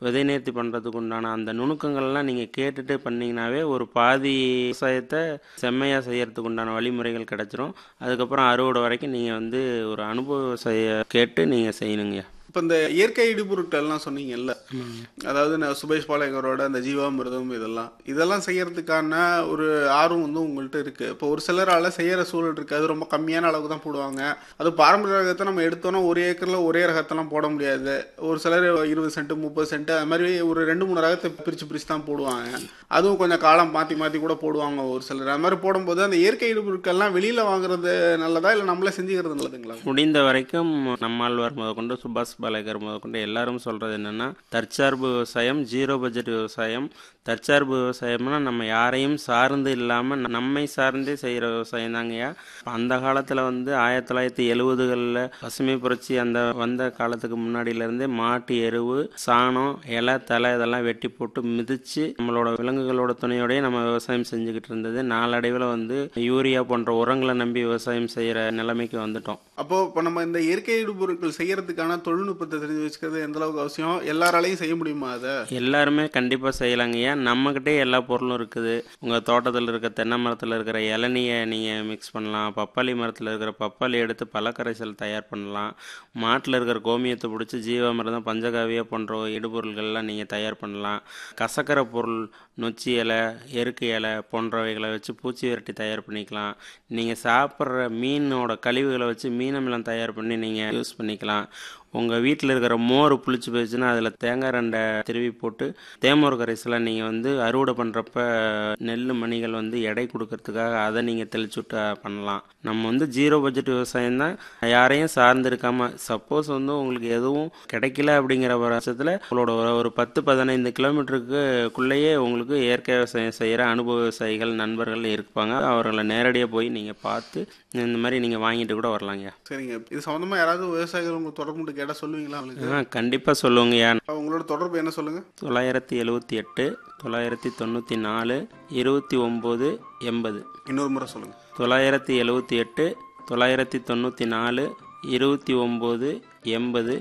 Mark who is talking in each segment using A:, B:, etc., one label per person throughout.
A: விதை நேர்த்தி பண்ணுறதுக்கு உண்டான அந்த நுணுக்கங்கள்லாம் நீங்கள் கேட்டுட்டு பண்ணீங்கன்னாவே ஒரு பாதி விவசாயத்தை செம்மையாக செய்யறதுக்கு உண்டான வழிமுறைகள் கிடைச்சிரும் அதுக்கப்புறம் அறுவடை வரைக்கும் நீங்கள் வந்து ஒரு அனுபவ விவசாய கேட்டு நீங்கள் செய்யணுங்க
B: இப்போ இந்த இயற்கை இடுபொருட்கள்லாம் சொன்னீங்கல்ல அதாவது நான் சுபேஷ் பாளையங்கரோட அந்த ஜீவாமிர்தம் இதெல்லாம் இதெல்லாம் செய்யறதுக்கான ஒரு ஆர்வம் வந்து உங்கள்கிட்ட இருக்கு இப்போ ஒரு சிலரால செய்யற சூழல் இருக்கு அது ரொம்ப கம்மியான அளவுக்கு தான் போடுவாங்க அது பாரம்பரிய ரகத்தை நம்ம எடுத்தோம்னா ஒரு ஏக்கர்ல ஒரே ரகத்தெல்லாம் போட முடியாது ஒரு சிலர் இருபது சென்ட் முப்பது சென்ட் அது மாதிரி ஒரு ரெண்டு மூணு ரகத்தை பிரிச்சு பிரிச்சு தான் போடுவாங்க அதுவும் கொஞ்சம் காலம் மாத்தி மாத்தி கூட போடுவாங்க ஒரு சிலர் அது மாதிரி போடும்போது அந்த இயற்கை இடுபொருட்கள்லாம் வெளியில வாங்குறது நல்லதா இல்லை நம்மளே செஞ்சுக்கிறது நல்லதுங்களா
A: முடிந்த வரைக்கும் நம்மாழ்வார் முதற்கொண்டு சுபாஷ் பாலேகர் முதற்கொண்டு எல்லாரும் சொல்றது என்னன்னா தற்சார்பு விவசாயம் ஜீரோ பட்ஜெட் விவசாயம் தற்சார்பு விவசாயம்னா நம்ம யாரையும் சார்ந்து இல்லாம நம்மை சார்ந்தே செய்யற விவசாயம் தாங்கய்யா அந்த காலத்துல வந்து ஆயிரத்தி தொள்ளாயிரத்தி எழுபதுகளில் பசுமை புரட்சி அந்த வந்த காலத்துக்கு முன்னாடியில இருந்தே மாட்டு எருவு சாணம் இலை தலை இதெல்லாம் வெட்டி போட்டு மிதிச்சு நம்மளோட விலங்குகளோட துணையோடய நம்ம விவசாயம் செஞ்சுக்கிட்டு இருந்தது நாளடைவில் வந்து யூரியா போன்ற உரங்களை நம்பி விவசாயம் செய்யற நிலைமைக்கு வந்துட்டோம்
B: அப்போ இப்போ நம்ம இந்த இயற்கை இடுபொருட்கள் செய்யறதுக்கான தொழில்நுட்பத்தை தெரிஞ்சு வச்சுக்கிறது எந்த அளவுக்கு அவசியம் எல்லாராலையும் செய்ய முடியுமா அதை
A: எல்லாருமே கண்டிப்பாக செய்யலாங்கய்யா நம்மக்கிட்டே எல்லா பொருளும் இருக்குது உங்கள் தோட்டத்தில் இருக்க தென்னை மரத்தில் இருக்கிற இளநியை நீங்கள் மிக்ஸ் பண்ணலாம் பப்பாளி மரத்தில் இருக்கிற பப்பாளி எடுத்து பழக்கரைசல் தயார் பண்ணலாம் மாட்டில் இருக்கிற கோமியத்தை பிடிச்சி ஜீவாமிர்தம் பஞ்சகாவியா போன்ற இடுபொருள்கள்லாம் நீங்கள் தயார் பண்ணலாம் கசக்கரை பொருள் நொச்சி இலை எருக்கு இலை போன்றவைகளை வச்சு பூச்சி விரட்டி தயார் பண்ணிக்கலாம் நீங்கள் சாப்பிட்ற மீனோட கழிவுகளை வச்சு மீனமிலம் தயார் பண்ணி நீங்கள் யூஸ் பண்ணிக்கலாம் உங்கள் வீட்டில் இருக்கிற மோர் புளிச்சு போயிடுச்சுன்னா அதில் தேங்காய் ரெண்டை திருவி போட்டு தேமோர் கரைசலாம் நீங்கள் வந்து அறுவடை பண்ணுறப்ப நெல் மணிகள் வந்து எடை கொடுக்கறதுக்காக அதை நீங்கள் தெளிச்சு விட்டு பண்ணலாம் நம்ம வந்து ஜீரோ பட்ஜெட் விவசாயம் தான் யாரையும் சார்ந்து இருக்காம சப்போஸ் வந்து உங்களுக்கு எதுவும் கிடைக்கல அப்படிங்கிற பட்சத்தில் உங்களோட ஒரு- ஒரு பத்து பதினைந்து கிலோமீட்டருக்குள்ளேயே உங்களுக்கு இயற்கை விவசாயம் செய்கிற அனுபவ விவசாயிகள் நண்பர்கள் இருப்பாங்க அவர்களை நேரடியாக போய் நீங்கள் பார்த்து இந்த மாதிரி நீங்கள் வாங்கிட்டு கூட வரலாங்க
B: சரிங்க இது சம்மந்தமா யாராவது விவசாயிகள் உங்களுக்கு தொடர்பு கொண்டு கேட்டால் சொல்லுவீங்களா அவங்களுக்கு
A: ஆ கண்டிப்பாக சொல்லுங்கய்யா
B: உங்களோட தொடர்பு என்ன சொல்லுங்க
A: தொள்ளாயிரத்தி எழுவத்தி எட்டு தொள்ளாயிரத்தி தொண்ணூற்றி நாலு இருபத்தி ஒம்பது எண்பது
B: இன்னொரு முறை சொல்லுங்க
A: தொள்ளாயிரத்தி எழுவத்தி எட்டு தொள்ளாயிரத்தி தொண்ணூற்றி நாலு இருபத்தி ஒம்பது எண்பது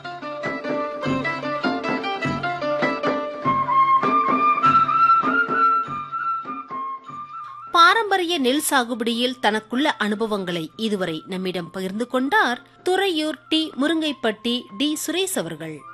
C: பாரம்பரிய நெல் சாகுபடியில் தனக்குள்ள அனுபவங்களை இதுவரை நம்மிடம் பகிர்ந்து கொண்டார் துறையூர் டி முருங்கைப்பட்டி டி சுரேஷ் அவர்கள்